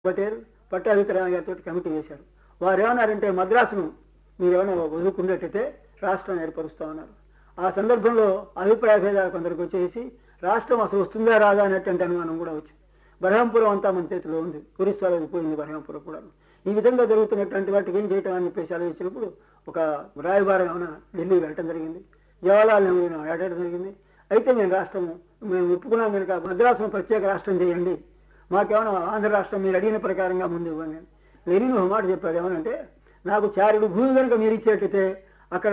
పటేల్ పట్టాభిరామ గారితో కమిటీ చేశారు వారు ఏమన్నారంటే మద్రాసును మీరు ఏమైనా వదులుకున్నట్టయితే రాష్ట్రం ఏర్పరుస్తా ఉన్నారు ఆ సందర్భంలో అభిప్రాయ భేదాలు కొందరికి వచ్చేసి రాష్ట్రం అసలు వస్తుందా రాదా అనేటువంటి అనుమానం కూడా వచ్చింది బరహంపురం అంతా మన చేతిలో ఉంది ఒరిస్సాలో పోయింది బరహంపురం కూడా ఈ విధంగా జరుగుతున్నటువంటి వాటికి ఏం చేయటం అని చెప్పేసి ఆలోచించినప్పుడు ఒక రాయబారం ఏమైనా ఢిల్లీ వెళ్ళటం జరిగింది జవహర్లాల్ నెహ్రూ అడగడం జరిగింది అయితే నేను రాష్ట్రం మేము ఒప్పుకున్నాం కనుక మద్రాసును ప్రత్యేక రాష్ట్రం చేయండి మాకేమైనా ఆంధ్ర రాష్ట్రం మీరు అడిగిన ప్రకారంగా ముందు ఇవ్వండి లెనిన్ ఒక మాట చెప్పాడు ఏమనంటే నాకు చారుడు భూమి కనుక మీరు ఇచ్చేటైతే